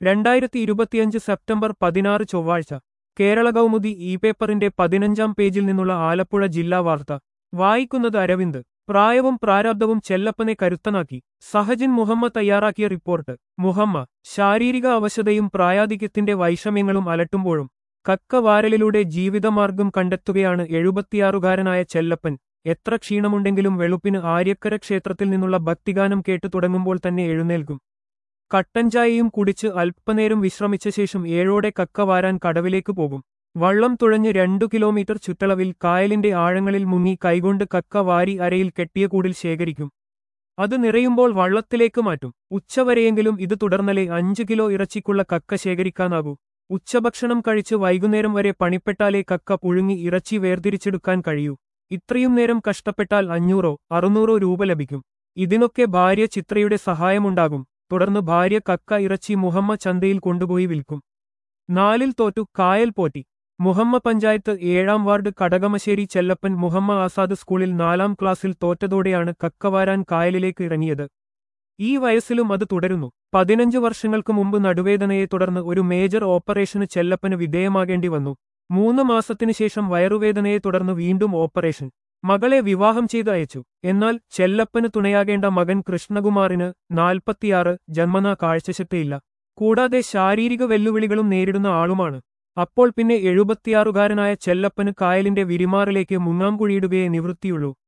രണ്ടായിരത്തി ഇരുപത്തിയഞ്ച് സെപ്റ്റംബർ പതിനാറ് ചൊവ്വാഴ്ച കേരള കൗമുദി ഇ പേപ്പറിന്റെ പതിനഞ്ചാം പേജിൽ നിന്നുള്ള ആലപ്പുഴ ജില്ലാ വാർത്ത വായിക്കുന്നത് അരവിന്ദ് പ്രായവും പ്രാരാബ്ദവും ചെല്ലപ്പനെ കരുത്തനാക്കി സഹജിൻ മുഹമ്മ തയ്യാറാക്കിയ റിപ്പോർട്ട് മുഹമ്മ ശാരീരിക അവശതയും പ്രായാധിക്യത്തിന്റെ വൈഷമ്യങ്ങളും അലട്ടുമ്പോഴും കക്ക വാരലിലൂടെ ജീവിതമാർഗം കണ്ടെത്തുകയാണ് എഴുപത്തിയാറുകാരനായ ചെല്ലപ്പൻ എത്ര ക്ഷീണമുണ്ടെങ്കിലും വെളുപ്പിന് ആര്യക്കര ക്ഷേത്രത്തിൽ നിന്നുള്ള ഭക്തിഗാനം കേട്ടു തുടങ്ങുമ്പോൾ തന്നെ എഴുന്നേൽക്കും കട്ടൻ ചായയും കുടിച്ച് അല്പനേരം വിശ്രമിച്ച ശേഷം ഏഴോടെ കക്ക വാരാൻ കടവിലേക്ക് പോകും വള്ളം തുഴഞ്ഞ് രണ്ടു കിലോമീറ്റർ ചുറ്റളവിൽ കായലിന്റെ ആഴങ്ങളിൽ മുങ്ങി കൈകൊണ്ട് കക്ക വാരി അരയിൽ കെട്ടിയ കൂടിൽ ശേഖരിക്കും അത് നിറയുമ്പോൾ വള്ളത്തിലേക്ക് മാറ്റും ഉച്ചവരെയെങ്കിലും ഇത് തുടർന്നലേ അഞ്ചു കിലോ ഇറച്ചിക്കുള്ള കക്ക ശേഖരിക്കാനാകൂ ഉച്ചഭക്ഷണം കഴിച്ച് വൈകുന്നേരം വരെ പണിപ്പെട്ടാലേ കക്ക പുഴുങ്ങി ഇറച്ചി വേർതിരിച്ചെടുക്കാൻ കഴിയൂ ഇത്രയും നേരം കഷ്ടപ്പെട്ടാൽ അഞ്ഞൂറോ അറുന്നൂറോ രൂപ ലഭിക്കും ഇതിനൊക്കെ ഭാര്യ ചിത്രയുടെ സഹായമുണ്ടാകും തുടർന്ന് ഭാര്യ കക്ക ഇറച്ചി മുഹമ്മ ചന്തയിൽ കൊണ്ടുപോയി വിൽക്കും നാലിൽ തോറ്റു കായൽ പോറ്റി മുഹമ്മ പഞ്ചായത്ത് ഏഴാം വാർഡ് കടകമശ്ശേരി ചെല്ലപ്പൻ മുഹമ്മ ആസാദ് സ്കൂളിൽ നാലാം ക്ലാസ്സിൽ തോറ്റതോടെയാണ് കക്കവാരാൻ കായലിലേക്ക് ഇറങ്ങിയത് ഈ വയസ്സിലും അത് തുടരുന്നു പതിനഞ്ചു വർഷങ്ങൾക്ക് മുമ്പ് നടുവേദനയെ തുടർന്ന് ഒരു മേജർ ഓപ്പറേഷന് ചെല്ലപ്പന് വിധേയമാകേണ്ടി വന്നു മൂന്ന് മാസത്തിനു ശേഷം വയറുവേദനയെ തുടർന്ന് വീണ്ടും ഓപ്പറേഷൻ മകളെ വിവാഹം ചെയ്ത് അയച്ചു എന്നാൽ ചെല്ലപ്പന് തുണയാകേണ്ട മകൻ കൃഷ്ണകുമാറിന് നാൽപ്പത്തിയാറ് ജന്മനാ കാഴ്ചശക്തിയില്ല കൂടാതെ ശാരീരിക വെല്ലുവിളികളും നേരിടുന്ന ആളുമാണ് അപ്പോൾ പിന്നെ എഴുപത്തിയാറുകാരനായ ചെല്ലപ്പന് കായലിന്റെ വിരിമാറിലേക്ക് മുങ്ങാംകുഴിയിടുകയെ നിവൃത്തിയുള്ളൂ